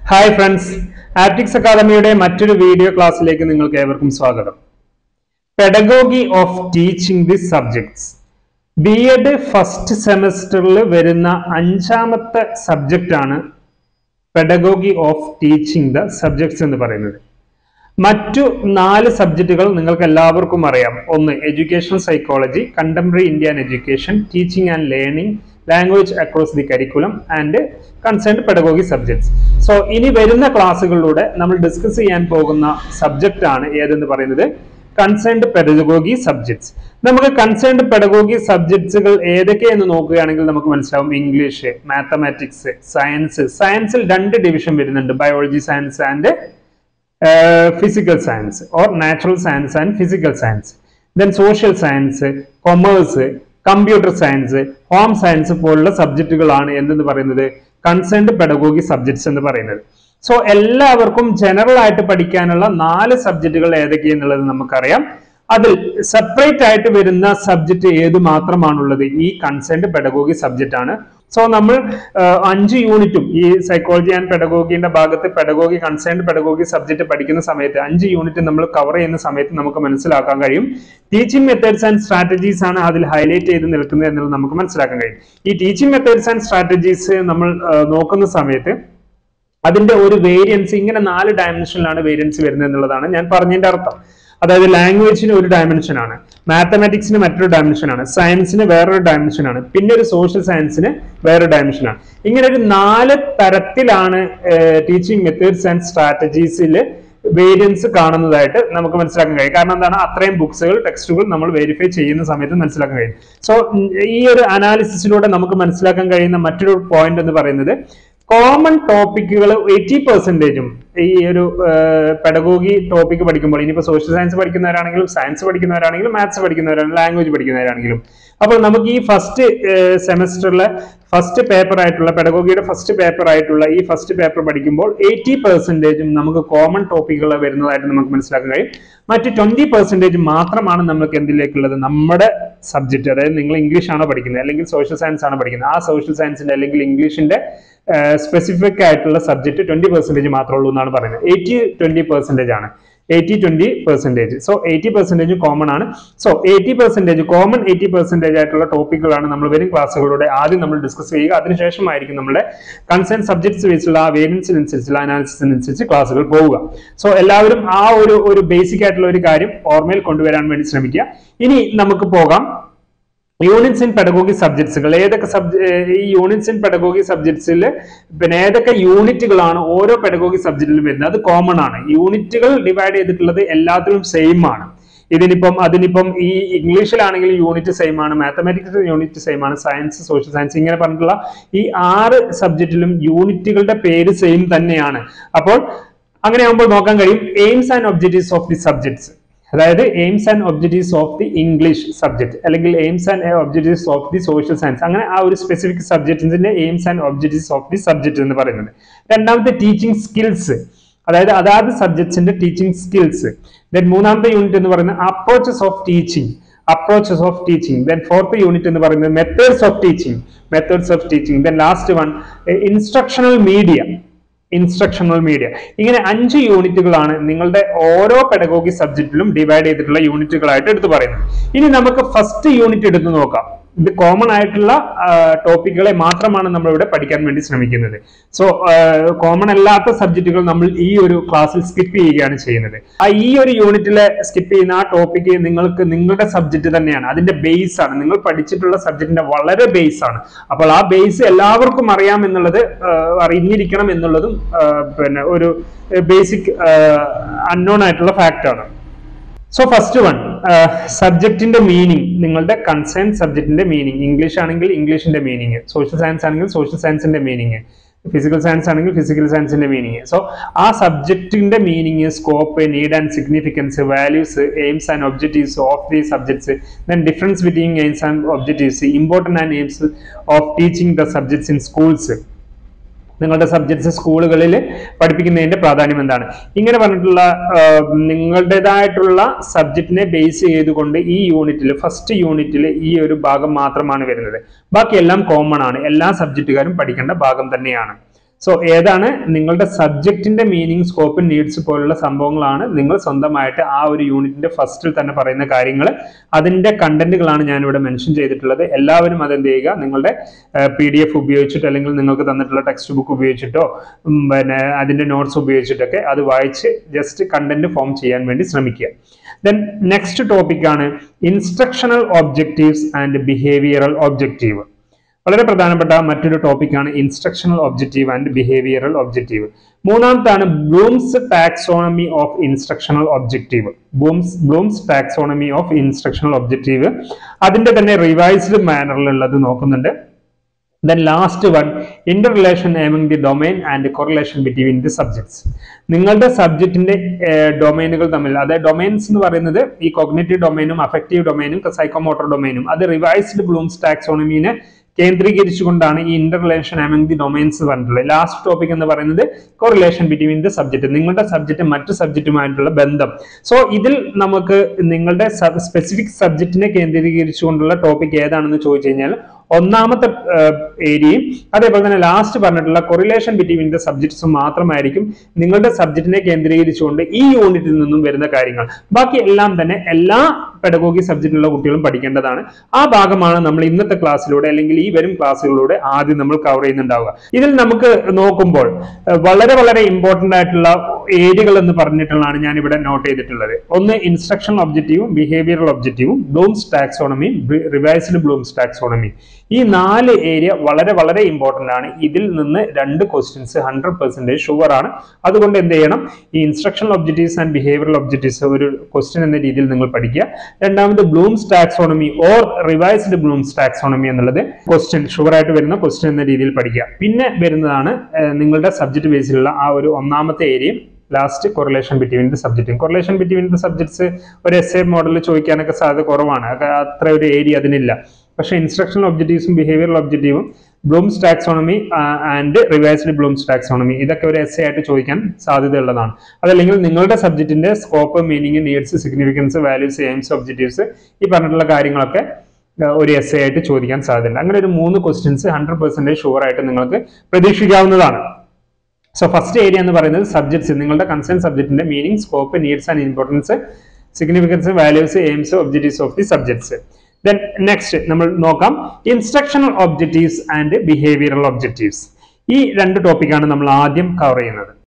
hi friends optics അക്കാദമിയുടെ മറ്റൊരു video ക്ലാസ്സിലേക്ക് നിങ്ങൾക്ക് ഏവർക്കും സ്വാഗതം pedagogy of teaching the subjects B Ed first സെമസ്റ്ററിൽ വരുന്ന അഞ്ചാമത്തെ സബ്ജക്റ്റ് ആണ് pedagogy of teaching the subjects എന്ന് പറയുന്നത് മറ്റു നാല് സബ്ജക്റ്റുകൾ നിങ്ങൾക്ക് എല്ലാവർക്കും അറിയാം ഒന്ന് education psychology contemporary Indian education teaching and learning language across the curriculum and concerned pedagogy subjects so ഇനി വരുന്ന ക്ലാസ്സുകളിലൂടെ നമ്മൾ ഡിസ്കസ് ചെയ്യാൻ പോകുന്ന സബ്ജക്റ്റ് ആണ് ഏതെന്ന് പറയുന്നത് കൺസേൺഡ് പെഡഗോഗി സബ്ജക്ട്സ് നമുക്ക് കൺസേൺഡ് പെഡഗോഗി സബ്ജക്ട്സുകൾ ഏതൊക്കെയെന്ന് നോക്കുകയാണെങ്കിൽ നമുക്ക് മനസ്സിലാവും ഇംഗ്ലീഷ് മാത്തമാറ്റിക്സ് സയൻസ് സയൻസിൽ രണ്ട് ഡിവിഷൻ വരുന്നുണ്ട് biology science and physical science or natural science and physical science then social science commerce computer science home science പോലുള്ള സബ്ജക്റ്റുകളാണ് എന്തെന്ന് പറയുന്നത് കൺസേൺഡ് പെഡഗോഗി സബ്ജക്ട്സ് എന്ന് പറയുന്നത് സോ എല്ലാവർക്കും ജനറൽ ആയിട്ട് പഠിക്കാനുള്ള നാല് സബ്ജക്റ്റുകൾ ഏതൊക്കെയെന്നുള്ളത് നമുക്കറിയാം അതിൽ സെപ്പറേറ്റ് ആയിട്ട് വരുന്ന സബ്ജക്റ്റ് ഏത് മാത്രമാണുള്ളത് ഈ കൺസേൺഡ് പെഡഗോഗി സബ്ജക്റ്റ് ആണ് സോ നമ്മൾ അഞ്ച് യൂണിറ്റും ഈ സൈക്കോളജി ആൻഡ് പെഡഗോഗിന്റെ ഭാഗത്ത് പെഡഗോഗി കൺസേൺഡ് പെഡഗോഗി സബ്ജക്ട് പഠിക്കുന്ന സമയത്ത് അഞ്ച് യൂണിറ്റ് നമ്മൾ കവർ ചെയ്യുന്ന സമയത്ത് നമുക്ക് മനസ്സിലാക്കാൻ കഴിയും ടീച്ചിങ് മെത്തേഡ്സ് ആൻഡ് സ്ട്രാറ്റജീസ് ആണ് അതിൽ ഹൈലൈറ്റ് ചെയ്ത് നിൽക്കുന്നത് എന്നുള്ളത് നമുക്ക് മനസ്സിലാക്കാൻ കഴിയും ഈ ടീച്ചിങ് മെത്തേഡ്സ് ആൻഡ് സ്ട്രാറ്റജീസ് നമ്മൾ നോക്കുന്ന സമയത്ത് അതിന്റെ ഒരു വേരിയൻസ് ഇങ്ങനെ നാല് ഡയമെൻഷനിലാണ് വേരിയൻസ് വരുന്നത് എന്നുള്ളതാണ് ഞാൻ പറഞ്ഞതിന്റെ അർത്ഥം അതായത് ലാംഗ്വേജിന് ഒരു ഡയമെൻഷൻ ആണ് മാത്തമാറ്റിക്സിന് മറ്റൊരു ഡയമെൻഷൻ ആണ് സയൻസിന് വേറൊരു ഡയമെൻഷൻ ആണ് പിന്നെ ഒരു സോഷ്യൽ സയൻസിന് വേറൊരു ഡയമെൻഷൻ ആണ് ഇങ്ങനെ ഒരു നാല് തരത്തിലാണ് ടീച്ചിങ് മെത്തേഡ്സ് ആൻഡ് സ്ട്രാറ്റജീസിൽ വേരിയൻസ് കാണുന്നതായിട്ട് നമുക്ക് മനസ്സിലാക്കാൻ കഴിയും കാരണം എന്താണ് അത്രയും ബുക്സുകൾ ടെക്സ്റ്റുകൾ നമ്മൾ വെരിഫൈ ചെയ്യുന്ന സമയത്ത് മനസ്സിലാക്കാൻ കഴിയും സോ ഈ ഒരു അനാലിസിസിലൂടെ നമുക്ക് മനസ്സിലാക്കാൻ കഴിയുന്ന മറ്റൊരു പോയിന്റ് എന്ന് പറയുന്നത് കോമൺ ടോപ്പിക്കുകൾ എയ്റ്റി പെർസെൻറ്റേജും ഈ ഒരു പെഡഗോഗി ടോപ്പിക് പഠിക്കുമ്പോൾ ഇനിയിപ്പോൾ സോഷ്യൽ സയൻസ് പഠിക്കുന്നവരാണെങ്കിലും സയൻസ് പഠിക്കുന്നവരാണെങ്കിലും മാത്സ് പഠിക്കുന്നവരാണെങ്കിലും ലാംഗ്വേജ് പഠിക്കുന്നവരാണെങ്കിലും അപ്പോൾ നമുക്ക് ഈ ഫസ്റ്റ് സെമസ്റ്ററിലെ ഫസ്റ്റ് പേപ്പർ ആയിട്ടുള്ള പെഡഗോഗിയുടെ ഫസ്റ്റ് പേപ്പർ ആയിട്ടുള്ള ഈ ഫസ്റ്റ് പേപ്പർ പഠിക്കുമ്പോൾ എയ്റ്റി പെർസെൻറ്റേജും നമുക്ക് കോമൺ ടോപ്പിക്കുകൾ വരുന്നതായിട്ട് നമുക്ക് മനസ്സിലാക്കാൻ കഴിയും മറ്റ് ട്വന്റി പെർസെൻറ്റേജ് മാത്രമാണ് നമുക്ക് എന്തിലേക്കുള്ളത് നമ്മുടെ സബ്ജക്റ്റ് അതായത് നിങ്ങൾ ഇംഗ്ലീഷ് ആണോ പഠിക്കുന്നത് അല്ലെങ്കിൽ സോഷ്യൽ സയൻസ് ആണോ പഠിക്കുന്നത് ആ സോഷ്യൽ സയൻസിന്റെ അല്ലെങ്കിൽ ഇംഗ്ലീഷിന്റെ സ്പെസിഫിക് ആയിട്ടുള്ള സബ്ജക്ട് ട്വന്റി പെർസെൻറ്റേജ് മാത്രമേ ഉള്ളൂ എന്നാണ് പറയുന്നത് എയ്റ്റി ട്വന്റി പെർസെൻറ്റേജ് ആണ് eighty twenty percentage so eighty percentage common ആണ് so eighty percentage common eighty percentage ആയിട്ടുള്ള ടോപ്പിക്കുകളാണ് നമ്മൾ വരും ക്ലാസ്സുകളിലൂടെ ആദ്യം നമ്മൾ ഡിസ്കസ് ചെയ്യുക അതിനുശേഷമായിരിക്കും നമ്മുടെ കൺസേൺ സബ്ജക്ട്സ് വെച്ചുള്ള ആ വേരിയൻസിനനുസരിച്ചുള്ള അനാലിസിസിനനുസരിച്ച് ക്ലാസ്സുകൾ പോവുക സോ എല്ലാവരും ആ ഒരു ഒരു ബേസിക് ആയിട്ടുള്ള ഒരു കാര്യം ഓർമ്മയിൽ കൊണ്ടുവരാൻ വേണ്ടി ശ്രമിക്കുക ഇനി നമുക്ക് പോകാം യൂണിറ്റ്സ് ഇൻ പെഡഗോഗി സബ്ജക്ട്സുകൾ ഏതൊക്കെ സബ്ജ ഈ യൂണിറ്റ്സ് ഇൻ പെഡഗോഗി സബ്ജക്ട്സിൽ പിന്നെ ഏതൊക്കെ യൂണിറ്റുകളാണ് ഓരോ പെഡഗോഗി സബ്ജക്റ്റിലും വരുന്നത് അത് കോമൺ ആണ് യൂണിറ്റുകൾ ഡിവൈഡ് ചെയ്തിട്ടുള്ളത് എല്ലാത്തിലും സെയിം ആണ് ഇതിനിപ്പം അതിനിപ്പം ഈ ഇംഗ്ലീഷിലാണെങ്കിൽ യൂണിറ്റ് സെയിം ആണ് മാത്തമാറ്റിക്സ് യൂണിറ്റ് സെയിം ആണ് സയൻസ് സോഷ്യൽ സയൻസ് ഇങ്ങനെ പറഞ്ഞിട്ടുള്ള ഈ ആറ് സബ്ജക്റ്റിലും യൂണിറ്റുകളുടെ പേര് സെയിം തന്നെയാണ് അപ്പോൾ അങ്ങനെ ആകുമ്പോൾ നോക്കാൻ കഴിയും aims and objectives of the subjects അതായത് aims and objectives of the English subject അല്ലെങ്കിൽ aims and objectives of the social science അങ്ങനെ ആ ഒരു സ്പെസിഫിക് സബ്ജക്റ്റിന്റെ aims and objectives of the subject എന്ന് പറയുന്നത് രണ്ടാമത്തെ ടീച്ചിങ് സ്കിൽസ് അതായത് അതാത് സബ്ജക്ട്സിന്റെ ടീച്ചിങ് സ്കിൽസ് ദെൻ മൂന്നാമത്തെ യൂണിറ്റ് എന്ന് പറയുന്നത് approaches of teaching approaches of teaching then fourth unit എന്ന് പറയുന്നത് methods of teaching methods of teaching then last one instructional media instructional media ഇങ്ങനെ അഞ്ച് യൂണിറ്റുകളാണ് നിങ്ങളുടെ ഓരോ പെഡഗോഗി സബ്ജക്റ്റിലും ഡിവൈഡ് ചെയ്തിട്ടുള്ള യൂണിറ്റുകളായിട്ട് എടുത്തു പറയുന്നത് ഇനി നമുക്ക് ഫസ്റ്റ് യൂണിറ്റ് എടുത്തു നോക്കാം ഇത് കോമൺ ആയിട്ടുള്ള ടോപ്പിക്കുകളെ മാത്രമാണ് നമ്മൾ ഇവിടെ പഠിക്കാൻ വേണ്ടി ശ്രമിക്കുന്നത് സോ കോമൺ അല്ലാത്ത സബ്ജക്റ്റുകൾ നമ്മൾ ഈ ഒരു ക്ലാസ്സിൽ സ്കിപ്പ് ചെയ്യുകയാണ് ചെയ്യുന്നത് ആ ഈ ഒരു യൂണിറ്റിലെ സ്കിപ്പ് ചെയ്യുന്ന ആ ടോപ്പിക്ക് നിങ്ങൾക്ക് നിങ്ങളുടെ സബ്ജക്റ്റ് തന്നെയാണ് അതിന്റെ ബേസ് ആണ് നിങ്ങൾ പഠിച്ചിട്ടുള്ള സബ്ജക്റ്റിന്റെ വളരെ ബേസ് ആണ് അപ്പോൾ ആ ബേസ് എല്ലാവർക്കും അറിയാം എന്നുള്ളത് അറിഞ്ഞിരിക്കണം എന്നുള്ളതും പിന്നെ ഒരു ബേസിക് അൺനോൺ ആയിട്ടുള്ള ഫാക്റ്റ് ആണ് സോ ഫസ്റ്റ് വൺ സബ്ജക്റ്റിന്റെ മീനിങ് നിങ്ങളുടെ കൺസേൺ സബ്ജക്റ്റിന്റെ മീനിങ് ഇംഗ്ലീഷ് ആണെങ്കിൽ ഇംഗ്ലീഷിന്റെ മീനിങ് സോഷ്യൽ സയൻസ് ആണെങ്കിൽ സോഷ്യൽ സയൻസിന്റെ മീനിങ് ഫിസിക്കൽ സയൻസ് ആണെങ്കിൽ ഫിസിക്കൽ സയൻസിന്റെ മീനിങ് സോ ആ സബ്ജക്റ്റിന്റെ meaning scope need and significance values aims and objectives of the subjects then difference between aims and objectives important and aims of teaching the subjects in schools നിങ്ങളുടെ subjects സ്കൂളുകളിൽ പഠിപ്പിക്കുന്നതിന്റെ പ്രാധാന്യം എന്താണ് ഇങ്ങനെ പറഞ്ഞിട്ടുള്ള നിങ്ങളുടേതായിട്ടുള്ള സബ്ജക്റ്റിനെ ബേസ് ചെയ്തുകൊണ്ട് ഈ യൂണിറ്റിൽ ഫസ്റ്റ് യൂണിറ്റിൽ ഈ ഒരു ഭാഗം മാത്രമാണ് വരുന്നത് ബാക്കി എല്ലാം കോമൺ ആണ് എല്ലാ സബ്ജക്റ്റുകാരും പഠിക്കേണ്ട ഭാഗം തന്നെയാണ് സോ ഏതാണ് നിങ്ങളുടെ സബ്ജക്റ്റിന്റെ മീനിങ് സ്കോപ്പ് നീഡ്സ് പോലുള്ള സംഭവങ്ങളാണ് നിങ്ങൾ സ്വന്തമായിട്ട് ആ ഒരു യൂണിറ്റിന്റെ ഫസ്റ്റിൽ തന്നെ പറയുന്ന കാര്യങ്ങൾ അതിന്റെ കണ്ടന്റുകളാണ് ഞാൻ ഇവിടെ മെൻഷൻ ചെയ്തിട്ടുള്ളത് എല്ലാവരും അതെന്ത് ചെയ്യുക നിങ്ങളുടെ പി ഡി എഫ് ഉപയോഗിച്ചിട്ടോ അല്ലെങ്കിൽ നിങ്ങൾക്ക് തന്നിട്ടുള്ള ടെക്സ്റ്റ് ബുക്ക് ഉപയോഗിച്ചിട്ടോ ഉം, പിന്നെ അതിന്റെ നോട്ട്സ് ഉപയോഗിച്ചിട്ടൊക്കെ അത് വായിച്ച് ജസ്റ്റ് കണ്ടന്റ് ഫോം ചെയ്യാൻ വേണ്ടി ശ്രമിക്കുക ദെൻ നെക്സ്റ്റ് ടോപ്പിക്കാണ് instructional objectives and behavioural objective വളരെ പ്രധാനപ്പെട്ട മറ്റൊരു ടോപ്പിക്കാണ് instructional objective and behavioural objective മൂന്നാമത്താണ് Bloom's taxonomy of instructional objective Bloom's Bloom's taxonomy of instructional objective അതിന്റെ തന്നെ റിവൈസ്ഡ് മാനറിലുള്ളത് നോക്കുന്നുണ്ട് then last one inter relation among the domain and correlation between the subjects നിങ്ങളുടെ സബ്ജക്റ്റിന്റെ ഡൊമൈനുകൾ തമ്മിൽ അതായത് ഡൊമൈൻസ് എന്ന് പറയുന്നത് ഈ കോഗ്നേറ്റീവ് ഡൊമൈനും അഫക്റ്റീവ് ഡൊമൈനും സൈക്കോമോട്ടർ ഡൊമൈനും അത് റിവൈസ്ഡ് ബ്ലൂംസ് ടാക്സോണമീനെ കേന്ദ്രീകരിച്ചുകൊണ്ടാണ് ഈ inter relation among the domains പറഞ്ഞിട്ടുള്ളത് ലാസ്റ്റ് ടോപ്പിക് എന്ന് പറയുന്നത് കൊറിലേഷൻ ബിറ്റ്വീൻ ദി സബ്ജക്ട് നിങ്ങളുടെ സബ്ജക്റ്റ് മറ്റു സബ്ജക്റ്റുമായിട്ടുള്ള ബന്ധം സോ ഇതിൽ നമുക്ക് നിങ്ങളുടെ സ്പെസിഫിക് സബ്ജക്റ്റിനെ കേന്ദ്രീകരിച്ചുകൊണ്ടുള്ള ടോപ്പിക് ഏതാണെന്ന് ചോദിച്ചു കഴിഞ്ഞാൽ ഒന്നാമത്തെ ഏരിയയും അതേപോലെ തന്നെ ലാസ്റ്റ് പറഞ്ഞിട്ടുള്ള കൊറിലേഷൻ ബിറ്റ്വീൻ ദ സബ്ജക്ട്സും മാത്രമായിരിക്കും നിങ്ങളുടെ സബ്ജക്റ്റിനെ കേന്ദ്രീകരിച്ചുകൊണ്ട് ഈ യൂണിറ്റിൽ നിന്നും വരുന്ന കാര്യങ്ങൾ ബാക്കി എല്ലാം തന്നെ എല്ലാ പെഡഗോഗി സബ്ജക്റ്റിലുള്ള കുട്ടികളും പഠിക്കേണ്ടതാണ് ആ ഭാഗമാണ് നമ്മൾ ഇന്നത്തെ ക്ലാസ്സിലൂടെ അല്ലെങ്കിൽ ഈ വരും ക്ലാസ്സുകളിലൂടെ ആദ്യം നമ്മൾ കവർ ചെയ്യുന്നുണ്ടാവുക ഇതിൽ നമുക്ക് നോക്കുമ്പോൾ ഏഹ്, വളരെ വളരെ ഇമ്പോർട്ടന്റ് ആയിട്ടുള്ള ഏരിയകൾ എന്ന് പറഞ്ഞിട്ടുള്ളതാണ് ഞാൻ ഇവിടെ നോട്ട് ചെയ്തിട്ടുള്ളത് ഒന്ന് ഇൻസ്ട്രക്ഷൻ ഒബ്ജക്റ്റീവും ബിഹേവിയറൽ ഒബ്ജക്റ്റീവും ബ്ലൂംസ് ടാക്സോണമിയും റിവൈസ്ഡ് ബ്ലൂംസ് ടാക്സോണമി ഈ നാല് ഏരിയ വളരെ വളരെ ഇമ്പോർട്ടന്റ് ആണ് ഇതിൽ നിന്ന് രണ്ട് ക്വസ്റ്റ്യൻസ് ഹൺഡ്രഡ് പെർസെന്റേജ് ഷുവർ ആണ് അതുകൊണ്ട് എന്ത് ചെയ്യണം ഈ instructional objectives and behavioural objectives ഒരു ക്വസ്റ്റ്യൻ എന്ന രീതിയിൽ നിങ്ങൾ പഠിക്കുക രണ്ടാമത് Bloom's taxonomy or revised Bloom's taxonomy എന്നുള്ളത് ക്വസ്റ്റ്യൻ ഷുവർ ആയിട്ട് വരുന്ന ക്വസ്റ്റ്യൻ എന്ന രീതിയിൽ പഠിക്കുക പിന്നെ വരുന്നതാണ് ഏഹ്, നിങ്ങളുടെ സബ്ജക്ട് ബേസിലുള്ള ആ ഒരു ഒന്നാമത്തെ ഏരിയയും ലാസ്റ്റ് കൊറിലേഷൻ ബിറ്റ്വീൻ ദി സബ്ജക്റ്റും കൊറിലേഷൻ ബിറ്റ്വീൻ ദി സബ്ജക്ട്സ് ഒരു എസ് എ മോഡലിൽ ചോദിക്കാനൊക്കെ സാധ്യത കുറവാണ് അത് അത്ര ഒരു ഏരിയ അതിനില്ല പക്ഷേ ഇൻസ്ട്രക്ഷണൽ ഒബ്ജക്റ്റീവ്സും ബിഹേവിയറൽ ഒബ്ജക്റ്റീവും Bloom's taxonomy and revised Bloom's taxonomy ഇതൊക്കെ ഒരു എസ് എ ആയിട്ട് ചോദിക്കാൻ സാധ്യതയുള്ളതാണ് അതല്ലെങ്കിൽ നിങ്ങളുടെ സബ്ജക്റ്റിന്റെ scope meaning needs significance values aims objectives ഈ പറഞ്ഞിട്ടുള്ള കാര്യങ്ങളൊക്കെ ഏഹ്, ഒരു എസ് എ ആയിട്ട് ചോദിക്കാൻ സാധ്യതയുണ്ട് അങ്ങനെ ഒരു മൂന്ന് ക്വസ്റ്റ്യൻസ് ഹൺഡ്രഡ് പെർസെന്റേജ് ഷുവർ ആയിട്ട് നിങ്ങൾക്ക് പ്രതീക്ഷിക്കാവുന്നതാണ് സോ ഫസ്റ്റ് ഏരിയ എന്ന് പറയുന്നത് സബ്ജക്ട്സ് നിങ്ങളുടെ കൺസേൺ സബ്ജക്റ്റിന്റെ meaning scope needs and importance significance values aims objectives of the subjects then next നമ്മൾ നോക്കാം instructional objectives and behavioural objectives ഈ രണ്ട് ടോപ്പിക്കാണ് നമ്മൾ ആദ്യം കവർ ചെയ്യുന്നത്